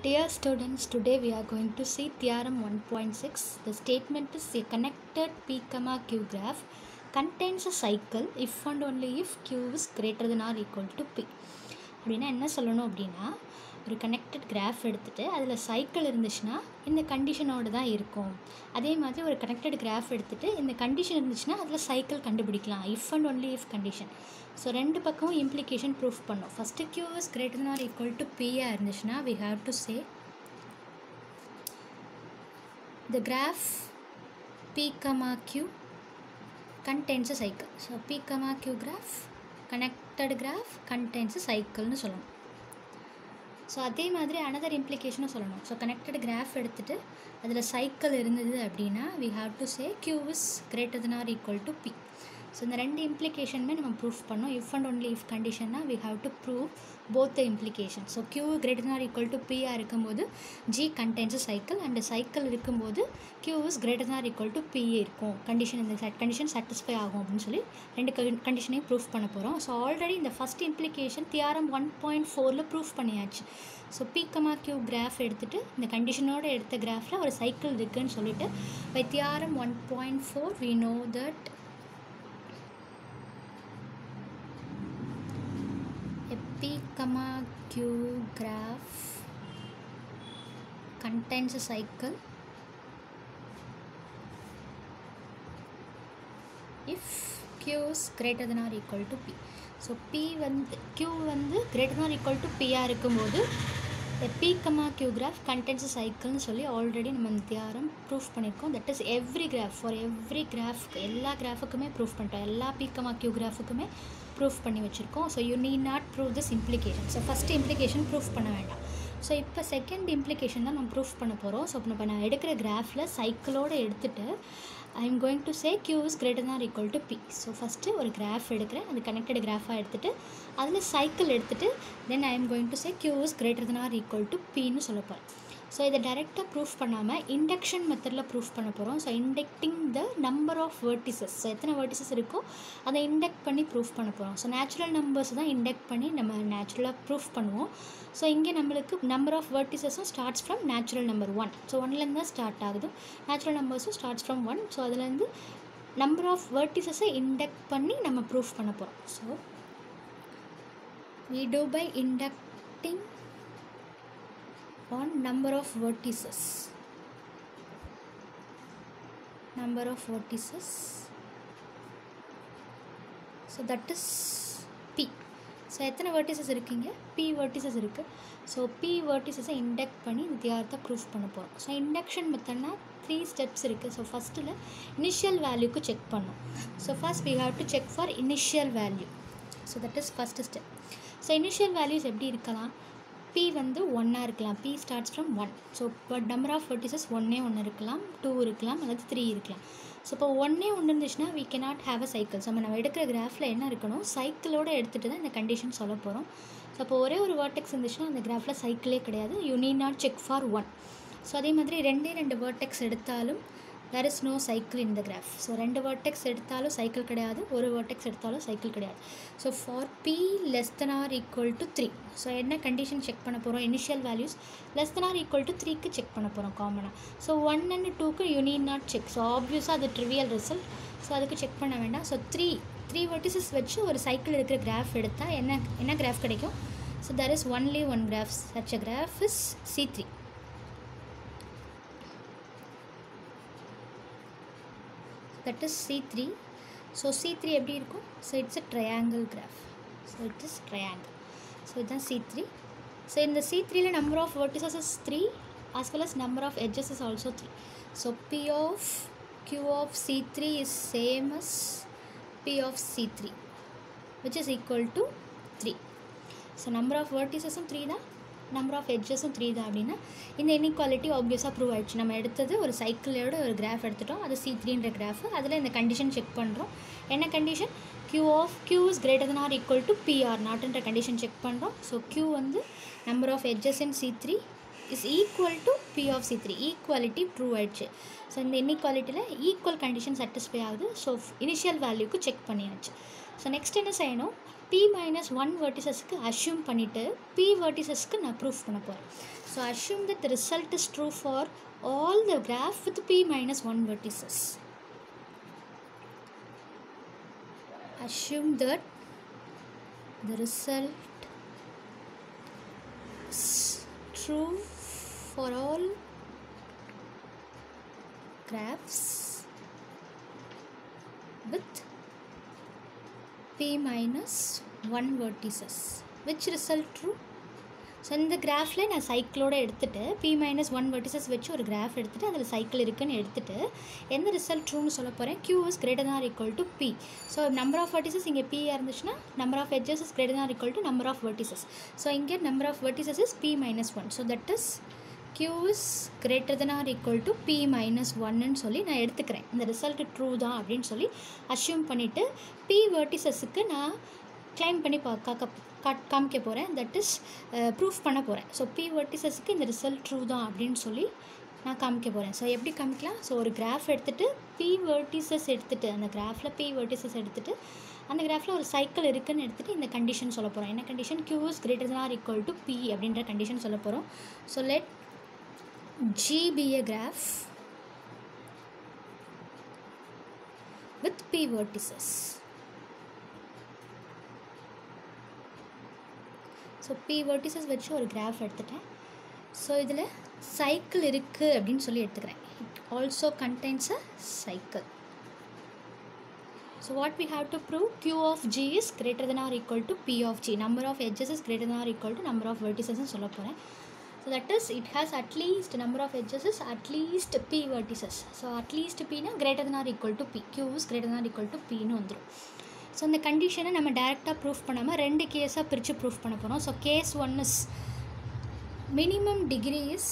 Dear students, today we are going to see theorem 1.6. The statement is a connected P comma Q graph contains a cycle if and only if Q is greater than or equal to P. அப்படின்னா என்ன சொல்லணும் அப்படின்னா ஒரு connected graph எடுத்துகிட்டு அதில் cycle இருந்துச்சுன்னா இந்த கண்டிஷனோடு தான் இருக்கும் அதே மாதிரி ஒரு கனெக்டட் கிராஃப் எடுத்துகிட்டு இந்த கண்டிஷன் இருந்துச்சுன்னா அதில் சைக்கிள் கண்டுபிடிக்கலாம் if and only if condition so ரெண்டு பக்கமும் இம்ப்ளிகேஷன் ப்ரூஃப் பண்ணோம் first Q is greater than or equal to பியாக இருந்துச்சுன்னா we have to say the graph p comma q contains a cycle so p comma q graph connected graph contains a cycle னு சொல்லணும் so அதே மாதிரி another இம்ப்ளிகேஷனும் சொல்லணும் so connected graph எடுத்துகிட்டு அதில் cycle இருந்தது அப்படின்னா we have to say Q is greater than or equal to B so இந்த ரெண்டு இம்ப்ளிகேஷனுமே நம்ம ப்ரூஃப் பண்ணோம் இஃப் அண்ட் ஒன்லி இஃப் கண்டிஷன்னா we have to prove both the implication so Q greater than or equal to பியாக இருக்கும்போது G contains cycle and cycle இருக்கும்போது Q is greater than or equal to P இருக்கும் condition இந்த condition satisfy ஆகும் அப்படின்னு சொல்லி ரெண்டு கண்டிஷனையும் ப்ரூஃப் பண்ண போகிறோம் ஸோ ஆல்ரெடி இந்த first implication theorem one point ஃபோரில் ப்ரூஃப் பண்ணியாச்சு so P comma Q graph எடுத்துகிட்டு இந்த கண்டிஷனோட எடுத்த கிராஃபில் ஒரு சைக்கிள் இருக்குன்னு சொல்லிட்டு by theorem one point four we know that a p comma q graph contains a cycle if q is greater than or equal to p so p வந்து q வந்து greater than or equal to p ஆ இருக்கும்போது p comma q graph contains a cycleனு சொல்லி already நம்ம இந்த theorem proof பண்ணியிருக்கோம் that is every graph for every graph எல்லா கிராஃபுக்குமே ப்ரூஃப் பண்ணிட்டோம் எல்லா p கமா q கிராஃபுக்குமே ப்ரூஃப் பண்ணி வச்சுருக்கோம் so you need not prove this implication so first implication proof பண்ண வேண்டாம் ஸோ இப்போ செகண்ட் இம்ப்ளிகேஷன் தான் நம்ம ப்ரூஃப் பண்ண போகிறோம் ஸோ இப்போ நான் எடுக்கிற கிராஃபில் சைக்கிளோடு எடுத்துகிட்டு I am going to say Q is greater than equal to B so first ஒரு கிராஃப் எடுக்கிறேன் அது கனெக்டட் கிராஃபாக எடுத்துகிட்டு அதில் சைக்கிள் எடுத்துகிட்டு then I am going to say Q is greater than or equal to பின்னு சொல்ல போகிறேன் ஸோ இதை டைரெக்டாக ப்ரூஃப் பண்ணாமல் இண்டக்ஷன் மெத்தடில் ப்ரூஃப் பண்ண போகிறோம் so inducting the number of vertices so எத்தனை வேர்ட்டிசஸ் இருக்கோ அதை இண்டக்ட் பண்ணி ப்ரூஃப் பண்ண போகிறோம் ஸோ நேச்சுரல் நம்பர்ஸ் தான் இண்டக்ட் பண்ணி நம்ம நேச்சுரலாக ப்ரூஃப் பண்ணுவோம் ஸோ இங்கே நம்மளுக்கு நம்பர் ஆஃப் வேர்ட்டிசஸும் starts from natural number one so ஒன்லேருந்து தான் ஸ்டார்ட் ஆகுது நேச்சுரல் நம்பர்ஸும் ஸ்டார்ட்ஸ் ஃப்ரம் ஒன் ஸோ அதுலேருந்து நம்பர் ஆஃப் வேர்ட்டிசஸை இண்டக்ட் பண்ணி நம்ம ப்ரூஃப் பண்ண போகிறோம் so we do by inducting on number of vertices number of vertices so that is p so எத்தனை வேர்ட்டிசஸ் இருக்கீங்க பி வேர்ட்டிசஸ் இருக்குது ஸோ பி வேர்ட்டிசஸை இண்டக்ட் பண்ணி இந்த தியாரத்தை ப்ரூஃப் பண்ண போகிறோம் ஸோ இண்டக்ஷன் மெத்தட்னா த்ரீ ஸ்டெப்ஸ் இருக்குது ஸோ ஃபஸ்ட்டில் இனிஷியல் வேல்யூக்கு செக் பண்ணோம் so first we have to check for initial value so that is first step so initial values எப்படி இருக்கலாம் பி வந்து ஒன்னாக இருக்கலாம் P starts from one so இப்போ நம்பர் ஆஃப் வெர்டிசஸ் ஒன்னே ஒன்று இருக்கலாம் டூ இருக்கலாம் அல்லது த்ரீ இருக்கலாம் ஸோ இப்போ ஒன்னே ஒன்று இருந்துச்சுன்னா we cannot have a cycle so நம்ம நம்ம எடுக்கிற கிராஃபில் என்ன இருக்கணும் சைக்கிளோடு எடுத்துகிட்டு தான் இந்த கண்டிஷன் சொல்ல போகிறோம் ஸோ அப்போ ஒரே ஒரு வேர்டெக்ஸ் இருந்துச்சுன்னா அந்த கிராஃபில் சைக்கிளே கிடையாது you need not check for one so அதே மாதிரி ரெண்டே ரெண்டு வேர்டெக்ஸ் எடுத்தாலும் there is no cycle in the graph so ரெண்டு வேர்டெக்ஸ் எடுத்தாலும் சைக்கிள் கிடையாது ஒரு வேர்டெக்ஸ் எடுத்தாலும் சைக்கிள் கிடையாது so for P less than or equal to three so என்ன கண்டிஷன் செக் பண்ண போகிறோம் initial values less than or equal to த்ரீக்கு செக் பண்ண போகிறோம் காமனாக ஸோ ஒன் அண்ட் டூக்கு you need not check so ஆப்வியஸாக அது ட்ரிவியல் ரிசல்ட் ஸோ அதுக்கு செக் பண்ண வேண்டாம் ஸோ த்ரீ த்ரீ வெர்டிசஸ் வச்சு ஒரு சைக்கிள் இருக்கிற கிராஃப் எடுத்தால் என்ன என்ன கிராஃப் கிடைக்கும் so there is only one graph such a graph is C three that is C three so C three எப்படி இருக்கும் so it's a triangle graph so it is triangle so இதுதான் C three so இந்த C த்ரீல number of vertices is three as well as number of edges is also 3 so p of q of c3 is same as p of c3 which is equal to 3 so number of vertices 3 தான் number of எட்ஜஸும் three தான் அப்படின்னா இந்த inequality ஆப்வியஸாக prove ஆயிடுச்சு நம்ம எடுத்தது ஒரு சைக்கிளோட ஒரு கிராஃப் எடுத்துட்டோம் அது சி த்ரீன்ற கிராஃப் அதில் இந்த கண்டிஷன் செக் பண்ணுறோம் என்ன condition q of q is greater than or equal to P or நாட்டுன்ற கண்டிஷன் செக் பண்ணுறோம் ஸோ q வந்து number of edges in C three is equal to B of C three equality prove ஆயிடுச்சு so இந்த இன்இக்வாலிட்டியில் equal condition satisfy ஆகுது so initial வேல்யூக்கு check பண்ணியாச்சு so next என்ன செய்யணும் பி மைனஸ் ஒன் வெர்டிசஸ்க்கு அஷ்யூம் பண்ணிவிட்டு பி வெர்டிசஸ்க்கு நான் ப்ரூஃப் பண்ண போகிறேன் so assume that result is true for all the graph with B minus one vertices assume that the result is true for all graphs with p minus 1 vertices which result true so இந்த கிராஃபில் நான் சைக்கிளோட எடுத்துகிட்டு B minus one vertices வச்சு ஒரு graph எடுத்துகிட்டு அதில் cycle இருக்குன்னு எடுத்துகிட்டு எந்த ரிசல்ட் ட்ரூன்னு சொல்ல போகிறேன் Q is greater than equal to B so number of vertices இங்கே பியாக இருந்துச்சுன்னா number of edges is greater than equal to number of vertices so இங்கே number of vertices is P minus one so that is Q is greater than or equal to P minus ஒன்னு சொல்லி நான் எடுத்துக்கிறேன் இந்த result true தான் அப்படின்னு சொல்லி assume பண்ணிவிட்டு பி வெர்டிசஸுக்கு நான் கிளைம் பண்ணி பா காக்க காட் காமிக்க போகிறேன் தட் இஸ் ப்ரூஃப் பண்ண போகிறேன் ஸோ பி வெர்டிசஸ்க்கு இந்த ரிசல்ட் ட்ரூ தான் அப்படின்னு சொல்லி நான் காமிக்க போகிறேன் ஸோ எப்படி காமிக்கலாம் ஸோ ஒரு கிராஃப் எடுத்துகிட்டு பி வெர்டிசஸ் எடுத்துகிட்டு அந்த கிராஃபில் பி வெர்டிசஸ் எடுத்துகிட்டு அந்த கிராஃபில் ஒரு சைக்கிள் இருக்குன்னு எடுத்துகிட்டு இந்த கண்டிஷன் சொல்ல போகிறோம் என்ன condition Q is greater than or equal to P அப்படின்ற கண்டிஷன் சொல்ல போகிறோம் so let G be a graph with p vertices so P vertices வச்சு ஒரு கிராஃப் எடுத்துட்டேன் ஸோ இதில் சைக்கிள் இருக்குது அப்படின்னு சொல்லி எடுத்துக்கிறேன் it also contains a cycle so what we have to prove q of g is greater than or equal to p of g number of edges is greater than or equal to number of vertices னு சொல்ல போகிறேன் so that is it has at least number of edges is at least p vertices so at least pனா greater than or equal to p q is greater than or equal to pன்னு வந்துடும் so அந்த கண்டிஷனை நம்ம டேரெக்டாக proof பண்ணாமல் ரெண்டு கேஸாக பிரித்து ப்ரூஃப் பண்ண போகிறோம் so case one is minimum degree is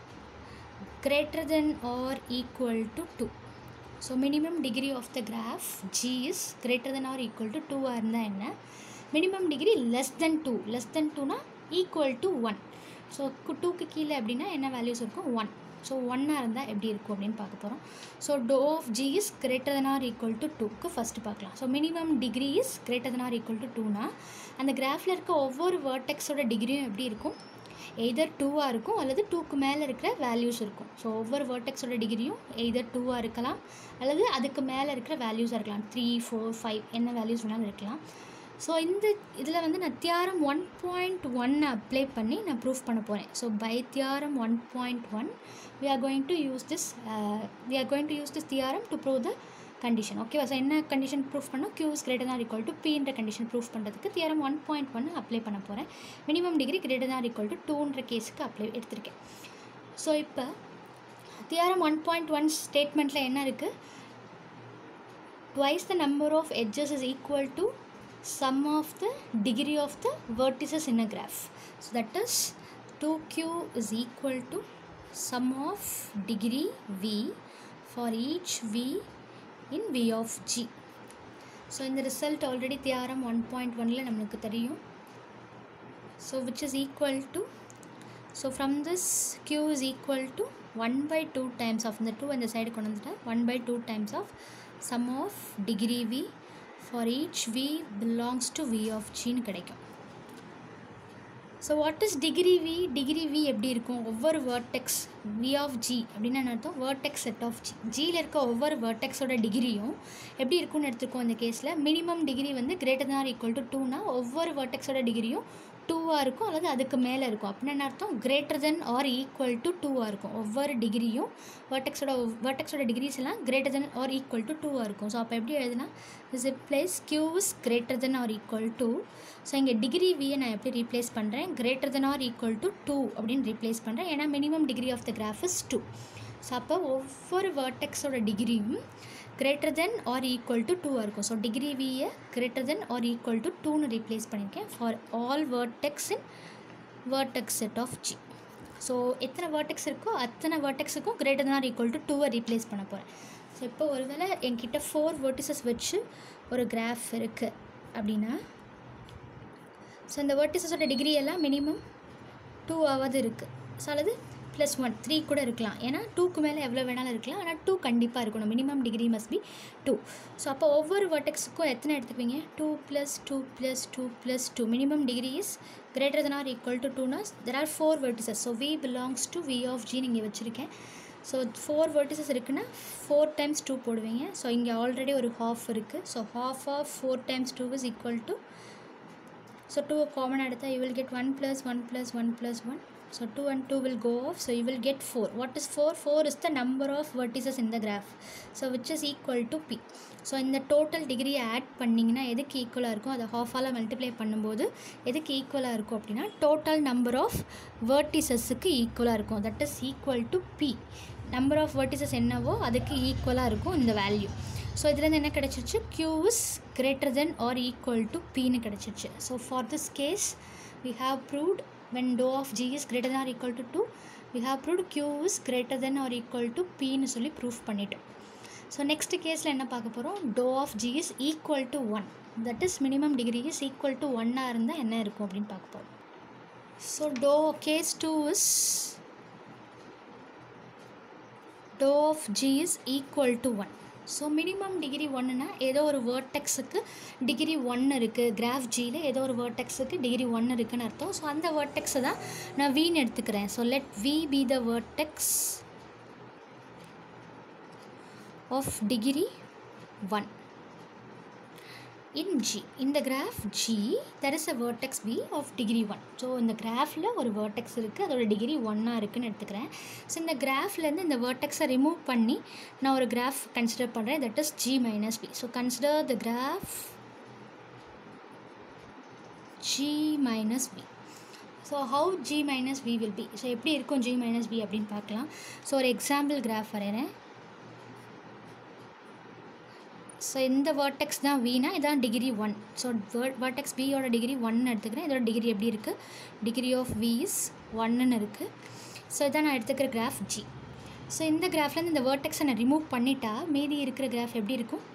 greater than or equal to 2 so minimum degree of the graph G is greater than or equal to டூவாக இருந்தால் என்ன minimum degree less than two less than டூனா equal to one so டூக்கு கீழே அப்படின்னா என்ன values இருக்கும் one so ஒன்னாக இருந்தால் எப்படி இருக்கும் அப்படின்னு பார்க்க போகிறோம் ஸோ டோ of G is greater than or equal to டூக்கு ஃபஸ்ட்டு பார்க்கலாம் so minimum degree is greater than or equal to டூனா அந்த கிராஃபில் இருக்க ஒவ்வொரு வேர்டெக்ஸோட டிகிரியும் எப்படி இருக்கும் எய்தர் டூவாக இருக்கும் அல்லது டூக்கு மேலே இருக்கிற வேல்யூஸ் இருக்கும் ஸோ ஒவ்வொரு வேர்டெக்ஸோட டிகிரியும் எய்தர் டூவாக இருக்கலாம் அல்லது அதுக்கு மேலே இருக்கிற வேல்யூஸாக இருக்கலாம் த்ரீ ஃபோர் ஃபைவ் என்ன வேல்யூஸ் வேணாலும் இருக்கலாம் ஸோ இந்த இதில் வந்து நான் தியாரம் ஒன் பாயிண்ட் ஒன்னை அப்ளை பண்ணி நான் ப்ரூஃப் பண்ண போகிறேன் so by theorem one point one we are going to use this we are going to use this theorem to prove the condition ஓகேவா ஸோ என்ன கண்டிஷன் ப்ரூஃப் பண்ணோம் q is greater than or equal to pன்ற condition proof பண்ணுறதுக்கு theorem one point one apply பண்ண போகிறேன் minimum degree greater than or equal to டூன்ற கேஸுக்கு apply எடுத்திருக்கேன் ஸோ இப்போ தியரம் ஒன் பாயிண்ட் ஒன் ஸ்டேட்மெண்ட்டில் என்ன இருக்குது twice the number of edges is equal to sum of the degree of the vertices in a graph. So that is 2q is equal to sum of degree v for each v in v of g. So இந்த result already theorem one point ஒனில் நம்மளுக்கு தெரியும் so which is equal to so from this q is equal to one by two times of இந்த two இந்த side கொண்டு வந்துட்டேன் one by two times of sum of degree v for each v belongs to v of g ன்னு கிடைக்கும் so what is degree v degree v எப்படி இருக்கும் ஒவ்வொரு vertex we of G அப்படின்னு என்ன அர்த்தம் வேர்டெக்ஸ் செட் ஆஃப் ஜி ஜியில் இருக்க ஒவ்வொரு வேர்டெக்ஸோட டிகிரியும் எப்படி இருக்கும்னு எடுத்துருக்கோம் இந்த கேஸில் மினிமம் டிகிரி வந்து கிரேட்டர் தான் ஈக்குவல் டு டூனா ஒவ்வொரு வேர்டெக்ஸோட டிகிரியும் டூவாக இருக்கும் அல்லது அதுக்கு மேலே இருக்கும் அப்படின்னு என்ன அர்த்தம் greater than or equal to டூவாக இருக்கும் ஒவ்வொரு டிகிரியும் வேர்டெக்ஸோட வேர்டெக்ஸோட டிகிரிஸ் எல்லாம் greater than or equal to டூவாக இருக்கும் ஸோ அப்போ எப்படி எழுதுனா is it place q is greater than or equal to so இங்கே டிகிரி வியை நான் எப்படி ரீப்ளேஸ் பண்ணுறேன் greater than or equal to two அப்படின்னு ரீப்ளேஸ் பண்ணுறேன் ஏன்னா minimum degree of the graph is two so அப்போ ஒவ்வொரு வேர்டெக்ஸோட டிகிரியும் greater than or equal to டூவாக இருக்கும் ஸோ டிகிரி வியை greater than or equal to டூன்னு ரீப்ளேஸ் பண்ணியிருக்கேன் for all vertex in vertex set of G so எத்தனை வேர்டெக்ஸ் இருக்கோ அத்தனை வேர்டெக்ஸுக்கும் greater than or equal to டூவை ரீப்ளேஸ் பண்ண போகிறேன் ஸோ இப்போ ஒருவேளை என்கிட்ட ஃபோர் வேர்டிசஸ் வச்சு ஒரு கிராஃப் இருக்குது அப்படின்னா ஸோ இந்த வேர்டிசஸோட டிகிரி எல்லாம் மினிமம் டூ ஆவது இருக்குது ஸோ அல்லது ப்ளஸ் ஒன் த்ரீ கூட இருக்கலாம் ஏன்னா டூக்கு மேலே எவ்வளோ வேணாலும் இருக்கலாம் ஆனால் டூ கண்டிப்பாக இருக்கணும் minimum degree must be two so அப்போ ஒவ்வொரு வர்டெக்ஸுக்கும் எத்தனை எடுத்துக்குவீங்க two plus two plus two plus two minimum degree is greater than or equal to டூனா there are four vertices so v belongs to v of G நீங்கள் வச்சுருக்கேன் so four vertices இருக்குன்னா four times two போடுவீங்க so இங்கே already ஒரு half இருக்குது so half of four times two is equal to so two common எடுத்தால் you will get one plus one plus one plus one so two and two will go off so you will get 4 what is 4 4 is the number of vertices in the graph so which is equal to p so இந்த total டிகிரியை add பண்ணிங்கன்னா எதுக்கு ஈக்குவலாக இருக்கும் அதை ஹாஃபால் multiply பண்ணும்போது எதுக்கு ஈக்குவலாக இருக்கும் அப்படின்னா டோட்டல் நம்பர் ஆஃப் வேர்டிசஸுக்கு ஈக்குவலாக இருக்கும் that is equal to p number of vertices என்னவோ அதுக்கு ஈக்குவலாக இருக்கும் இந்த வேல்யூ ஸோ இதுலேருந்து என்ன கிடச்சிருச்சு q is greater than or equal to pன்னு கிடச்சிருச்சு so for this case we have proved when dou of g is greater than or equal to 2 we have proved q is greater than or equal to pன்னு சொல்லி proof பண்ணிட்டோம் so next கேஸில் என்ன பார்க்க போகிறோம் dou of g is equal to 1 that is minimum degree is equal to 1 இருந்தால் என்ன இருக்கும் அப்படின்னு பார்க்க போகிறோம் so dou case 2 is dou of g is equal to 1 so minimum degree ஒன்றுனா ஏதோ ஒரு வேர்டெக்ஸுக்கு டிகிரி ஒன்று இருக்குது கிராஃப் ஜியில் ஏதோ ஒரு வேர்டெக்ஸுக்கு டிகிரி ஒன்று இருக்குன்னு அர்த்தம் ஸோ அந்த வேர்டெக்ஸை தான் நான் வீன்னு எடுத்துக்கிறேன் so let v be the vertex of degree one in G இந்த graph G there is a vertex v of degree one so இந்த கிராஃபில் ஒரு வேர்டெக்ஸ் இருக்குது அதோட டிகிரி ஒன்னாக இருக்குன்னு எடுத்துக்கிறேன் ஸோ இந்த கிராஃப்லேருந்து இந்த வேர்டெக்ஸை ரிமூவ் பண்ணி நான் ஒரு கிராஃப் கன்சிடர் பண்ணுறேன் that is G minus v so consider the graph G minus v so how G minus v will be so எப்படி இருக்கும் ஜி மைனஸ் பி அப்படின்னு பார்க்கலாம் ஸோ ஒரு எக்ஸாம்பிள் கிராஃப் வரைகிறேன் ஸோ இந்த வேர்டெக்ஸ் தான் வீனா இதான் டிகிரி ஒன் ஸோ வேர்டெக்ஸ் பியோட டிகிரி ஒன்னு எடுத்துக்கிறேன் இதோட டிகிரி எப்படி இருக்குது டிகிரி ஆஃப் வி இஸ் ஒன்னுன்னு இருக்குது ஸோ இதான் நான் எடுத்துக்கிற கிராஃப் ஜி ஸோ இந்த கிராஃப்லேருந்து இந்த வேர்டெக்ஸை நான் ரிமூவ் பண்ணிட்டா மீதி இருக்கிற கிராஃப் எப்படி இருக்கும்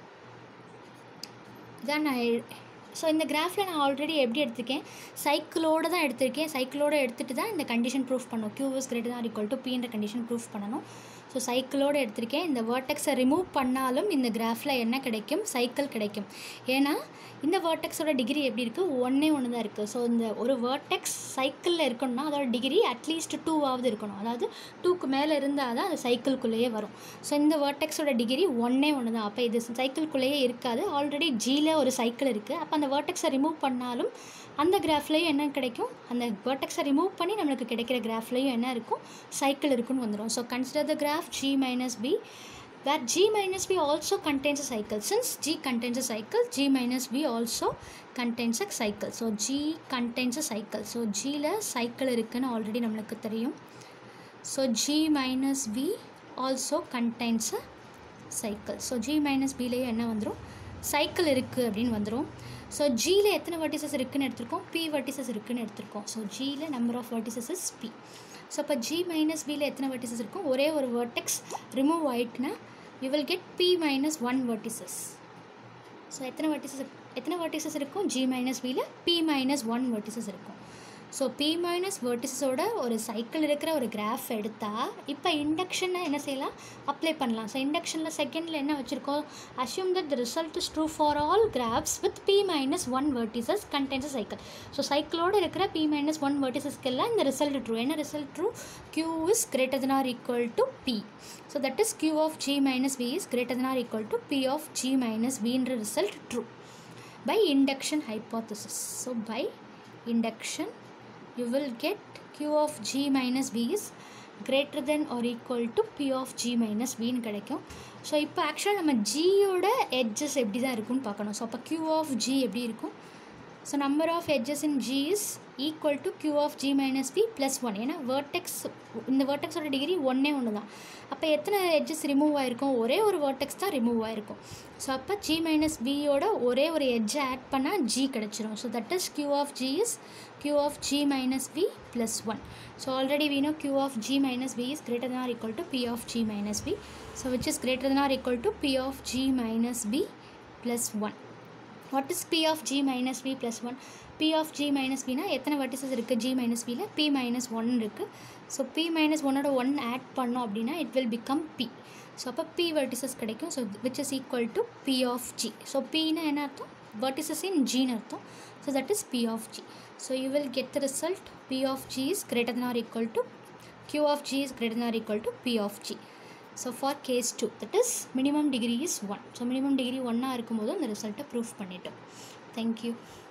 இதான் நான் ஸோ இந்த கிராஃபில் நான் ஆல்ரெடி எப்படி எடுத்திருக்கேன் சைக்கிளோடு தான் எடுத்திருக்கேன் சைக்கிளோடு எடுத்துகிட்டு தான் இந்த கண்டிஷன் ப்ரூஃப் பண்ணணும் q is greater than equal to பின்ற கண்டிஷன் ப்ரூஃப் பண்ணணும் ஸோ சைக்கிளோடு எடுத்திருக்கேன் இந்த வேர்டெக்ஸை ரிமூவ் பண்ணாலும் இந்த கிராஃபில் என்ன கிடைக்கும் சைக்கிள் கிடைக்கும் ஏன்னா இந்த வேர்டெக்ஸோட டிகிரி எப்படி இருக்குது ஒன்றே ஒன்று தான் இருக்குது ஸோ இந்த ஒரு வேர்டெக்ஸ் சைக்கிளில் இருக்கணும்னா அதோட டிகிரி அட்லீஸ்ட் டூவாவது இருக்கணும் அதாவது டூக்கு மேலே இருந்தால் தான் அது சைக்கிள்குள்ளேயே வரும் ஸோ இந்த வேர்டெக்ஸோட டிகிரி ஒன்றே ஒன்று தான் அப்போ இது சைக்கிள்குள்ளேயே இருக்காது ஆல்ரெடி ஜியில் ஒரு சைக்கிள் இருக்குது அப்போ அந்த வேர்டெக்ஸை ரிமூவ் பண்ணாலும் அந்த கிராஃப்லேயும் என்ன கிடைக்கும் அந்த வேர்டெக்ஸை ரிமூவ் பண்ணி நம்மளுக்கு கிடைக்கிற கிராஃப்லேயும் என்ன இருக்கும் சைக்கிள் இருக்குன்னு வந்துடும் so consider the graph G minus v where g minus b also contains a cycle since g contains a cycle g minus b also contains a cycle so g contains a cycle so g ல cycle இருக்குன்னு already நம்மளுக்கு தெரியும் so g minus b also contains a cycle so g minus b லேயே என்ன வந்துடும் cycle இருக்குது அப்படின்னு வந்துடும் ஸோ ஜியில் எத்தனை vertices இருக்குன்னு எடுத்திருக்கோம் p vertices இருக்குன்னு எடுத்திருக்கோம் ஸோ ஜியில் number of vertices is p so அப்போ ஜி மைனஸ் பியில் எத்தனை vertices இருக்கும் ஒரே ஒரு vertex ரிமூவ் ஆயிட்டுனா you will get p minus one vertices so எத்தனை vertices எத்தனை vertices இருக்கும் ஜி மைனஸ் பியில் பி மைனஸ் ஒன் vertices இருக்கும் ஸோ பி மைனஸ் வேர்டிஸோட ஒரு சைக்கிள் இருக்கிற ஒரு கிராஃப் எடுத்தால் இப்போ இண்டக்ஷனை என்ன செய்யலாம் அப்ளை பண்ணலாம் ஸோ இண்டக்ஷனில் செகண்டில் என்ன வச்சுருக்கோம் assume that the result is true for all graphs with B minus one vertices contains cycle so சைக்கிளோடு இருக்கிற பி மைனஸ் ஒன் வேர்டிசஸ்க்கெல்லாம் இந்த ரிசல்ட் ட்ரூ என்ன result true q is greater than or equal to B so that is q of G minus B is greater than or equal to B of G minus பின்ற result true by induction hypothesis so by induction you will get q of g minus b is greater than or equal to p of g minus bன்னு கிடைக்கும் so இப்போ ஆக்சுவலாக நம்ம ஜியோட edges எப்படி தான் இருக்கும்னு பார்க்கணும் ஸோ அப்போ q of g எப்படி இருக்கும் so number of edges in G is equal to q of G minus v plus one ஏன்னா வேர்டெக்ஸ் இந்த வேர்டெக்ஸோட டிகிரி ஒன்றே ஒன்று தான் அப்போ எத்தனை எட்ஜஸ் ரிமூவ் ஆகிருக்கும் ஒரே ஒரு வேர்டெக்ஸ் தான் ரிமூவ் ஆகிருக்கும் ஸோ அப்போ ஜி மைனஸ் பியோட ஒரே ஒரு எட்ஜை ஆட் பண்ணால் ஜி கிடச்சிரும் so that is q of G is q of G minus v plus one so already we know q of G minus B இஸ் greater than or equal to p of G minus v so which is greater than or equal to p of G minus v plus one what is p of G minus v plus one p of G minus வினா எத்தனை vertices இருக்குது G minus வியில் p minus one இருக்குது so p minus ஒன்னோட one add பண்ணோம் அப்படின்னா it will become p so அப்போ p vertices கிடைக்கும் so which is equal to B of G so பின்னா என்ன அர்த்தம் வெர்டிசஸ் இன் ஜின்னு அர்த்தம் so that is p of G so you will get the result p of G is greater than or equal to q of g is greater than or equal to p of g so for case 2 that is minimum degree is 1 so minimum degree 1 இருக்கும்போது அந்த ரிசல்ட்டை proof பண்ணிட்டோம் thank you